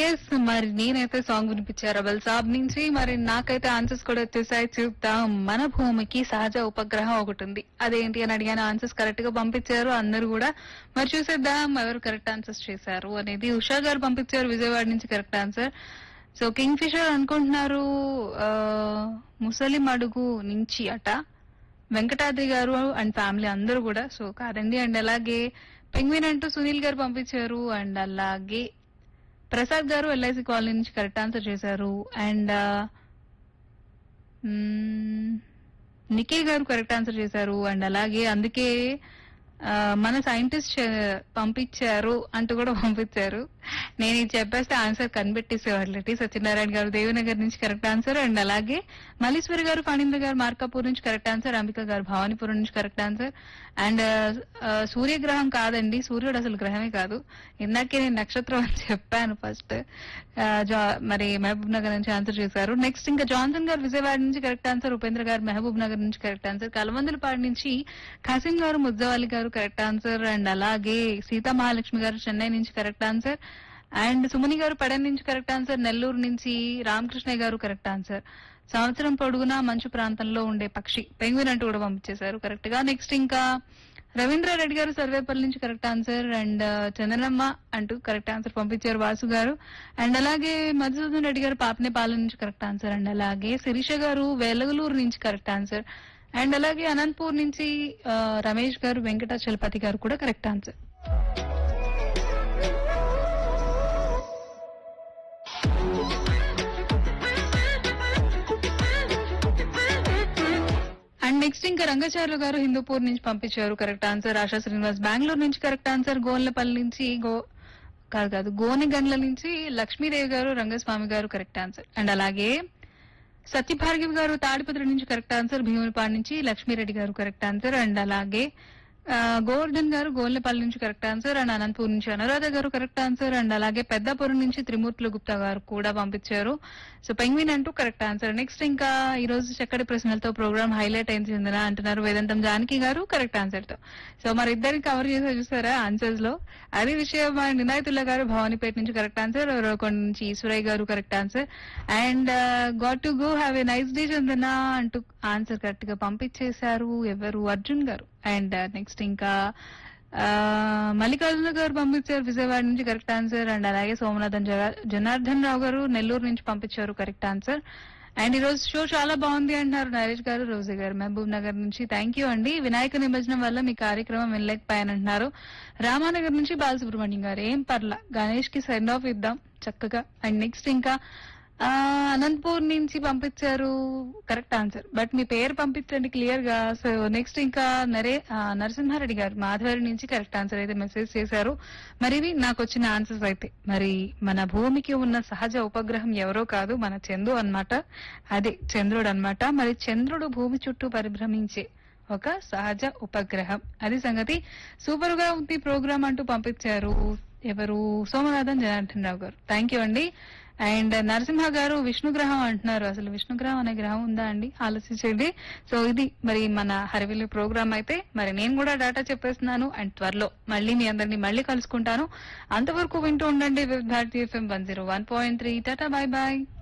yes మరి నేనైతే song వినిపించారు రబల్ సాబ్ నుంచి మరి నాకైతే ఆన్సర్స్ కూడా వచ్చేసాయి చూద్దాం మన భూమికి సహజ ఉపగ్రహం ఒకటి ఉంది అదేంటి అని అడిగాను ఆన్సర్స్ కరెక్ట్ గా పంపించారు అందరూ కూడా మరి చూసేద్దాం ఎవరు కరెక్ట్ ఆన్సర్స్ చేశారు అనేది ఉషా గారు పంపించారు విజయవాడ నుంచి correct answer so kingfisher అనుకుంటున్నారు ఆ, ముసలిం అడుగు నుంచి అట వెంకటాద్రి గారు అండ్ ఫ్యామిలీ అందరూ కూడా సో కాదండి అండ్ అలాగే పెంగ్విన్ అంటూ సునీల్ గారు పంపించారు అండ్ అలాగే ప్రసాద్ గారు ఎల్ఐసి కాలనీ నుంచి కరెక్ట్ ఆన్సర్ చేశారు అండ్ నిఖిల్ గారు కరెక్ట్ ఆన్సర్ చేశారు అండ్ అలాగే అందుకే ఆ, మన సైంటిస్ట్ పంపించారు అంటూ కూడా పంపించారు నేను ఇది చెప్పేస్తే ఆన్సర్ కనిపెట్టేసేవాళ్ళు సత్యనారాయణ గారు దేవినగర్ నుంచి కరెక్ట్ ఆన్సర్ అండ్ అలాగే మల్లీశ్వరి గారు ఫణీంద్ర గారు మార్కాపూర్ నుంచి కరెక్ట్ ఆన్సర్ అంబిక గారు భవానీపురం నుంచి కరెక్ట్ ఆన్సర్ అండ్ సూర్యగ్రహం కాదండి సూర్యుడు అసలు గ్రహమే కాదు ఇందాకే నేను నక్షత్రం అని చెప్పాను ఫస్ట్ మరి మహబూబ్ నగర్ నుంచి ఆన్సర్ చేశారు నెక్స్ట్ ఇంకా జాన్సన్ గారు విజయవాడ నుంచి కరెక్ట్ ఆన్సర్ ఉపేంద్ర గారు మహబూబ్ నగర్ నుంచి కరెక్ట్ ఆన్సర్ కలవందులపాడు నుంచి ఖాసిం గారు ముద్దవాలి గారు కరెక్ట్ ఆన్సర్ అండ్ అలాగే సీతా మహాలక్ష్మి గారు చెన్నై నుంచి కరెక్ట్ ఆన్సర్ అండ్ సుమని గారు పడన్ నుంచి కరెక్ట్ ఆన్సర్ నెల్లూరు నుంచి రామకృష్ణ గారు కరెక్ట్ ఆన్సర్ సంవత్సరం పొడుగునా మంచు ప్రాంతంలో ఉండే పక్షి పెంగ్విన్ అంటూ కూడా పంపించేశారు కరెక్ట్ గా నెక్స్ట్ ఇంకా రవీంద్ర రెడ్డి గారు సర్వేపల్లి నుంచి కరెక్ట్ ఆన్సర్ అండ్ చందనమ్మ అంటూ కరెక్ట్ ఆన్సర్ పంపించారు వాసు గారు అండ్ అలాగే మధుసూదన్ రెడ్డి గారు పాపనేపాలెం నుంచి కరెక్ట్ ఆన్సర్ అండ్ అలాగే శిరీష గారు వేలగలూరు నుంచి కరెక్ట్ ఆన్సర్ అండ్ అలాగే అనంతపూర్ నుంచి ఆ, రమేష్ గారు వెంకటాచలపతి గారు కూడా కరెక్ట్ ఆన్సర్ అండ్ నెక్స్ట్ ఇంకా రంగాచార్యులు గారు హిందూపూర్ నుంచి పంపించారు కరెక్ట్ ఆన్సర్ ఆశా శ్రీనివాస్ బెంగళూరు నుంచి కరెక్ట్ ఆన్సర్ గోన్లపల్లి నుంచి గో కాదు కాదు గోనెగండ్ల నుంచి లక్ష్మీదేవి గారు రంగస్వామి గారు కరెక్ట్ ఆన్సర్ అండ్ అలాగే సత్యభార్గవి గారు తాడిపత్రి నుంచి కరెక్ట్ ఆన్సర్ భీమునిపాడు నుంచి లక్ష్మీరెడ్డి గారు కరెక్ట్ ఆన్సర్ అండ్ అలాగే ఆ, గోవర్ధన్ గారు గోల్లపల్లి నుంచి కరెక్ట్ ఆన్సర్ అండ్ అనంతపూర్ నుంచి అనురాధ గారు కరెక్ట్ ఆన్సర్ అండ్ అలాగే పెద్దపురం నుంచి త్రిమూర్తులు గుప్తా గారు కూడా పంపించారు సో పెంగ్విన్ అంటూ కరెక్ట్ ఆన్సర్ నెక్స్ట్ ఇంకా ఈ రోజు చక్కటి ప్రశ్నలతో ప్రోగ్రామ్ హైలైట్ అయింది చెందిన అంటున్నారు వేదంతం జానకి గారు కరెక్ట్ ఆన్సర్ తో సో మరి ఇద్దరిని కవర్ చేసి చూసారా ఆన్సర్స్ లో అదే విషయం మన నినాయతుల్లా గారు భవానీపేట నుంచి కరెక్ట్ ఆన్సర్ కొండ నుంచి ఈశ్వరయ్య గారు correct answer and got to go have a nice day Chandana అంటూ ఆన్సర్ కరెక్ట్ గా పంపించేశారు ఎవరు అర్జున్ గారు అండ్ నెక్స్ట్ ఇంకా ఆ, మల్లికార్జున గారు పంపించారు విజయవాడ నుంచి కరెక్ట్ ఆన్సర్ అండ్ అలాగే సోమనాథన్ జగ- జనార్దన్ రావు గారు నెల్లూరు నుంచి పంపించారు కరెక్ట్ ఆన్సర్ అండ్ ఈ రోజు షో చాలా బాగుంది అంటున్నారు నరేష్ గారు రోజా గారు మహబూబ్ నగర్ నుంచి థ్యాంక్ యూ అండి వినాయక నిమజ్జనం వల్ల మీ కార్యక్రమం వినలేకపోయానంటున్నారు రామానగర్ నుంచి బాలసుబ్రహ్మణ్యం గారు ఏం పర్లా గణేష్ కి సెండ్ ఆఫ్ ఇద్దాం చక్కగా అండ్ నెక్స్ట్ ఇంకా ఆ, అనంతపూర్ నుంచి పంపించారు కరెక్ట్ ఆన్సర్ బట్ మీ పేరు పంపించండి క్లియర్ గా సో నెక్స్ట్ ఇంకా నరే ఆ, నరసింహారెడ్డి గారు మాధవరి నుంచి కరెక్ట్ ఆన్సర్ అయితే మెసేజ్ చేశారు మరి ఇవి నాకు వచ్చిన ఆన్సర్స్ అయితే మరి మన భూమికి ఉన్న సహజ ఉపగ్రహం ఎవరో కాదు మన చంద్రు అన్నమాట అదే చంద్రుడు అన్నమాట మరి చంద్రుడు భూమి చుట్టూ పరిభ్రమించే ఒక సహజ ఉపగ్రహం అది సంగతి సూపర్ గా ఉంది ప్రోగ్రామ్ అంటూ పంపించారు ఎవరు సోమనాథన్ జనార్దన్ రావు గారు థ్యాంక్ యూ అండి అండ్ నరసింహ గారు విష్ణు గ్రహం అంటున్నారు అసలు విష్ణు గ్రహం అనే గ్రహం ఉందా అండి ఆలోచించండి సో ఇది మరి మన హరివిల్లు ప్రోగ్రామ్ అయితే మరి నేను కూడా డాటా చెప్పేస్తున్నాను అండ్ త్వరలో మళ్ళీ మీ అందరినీ మళ్ళీ కలుసుకుంటాను అంతవరకు వింటూ ఉండండి Vividh Bharati FM one zero one point three tata bye bye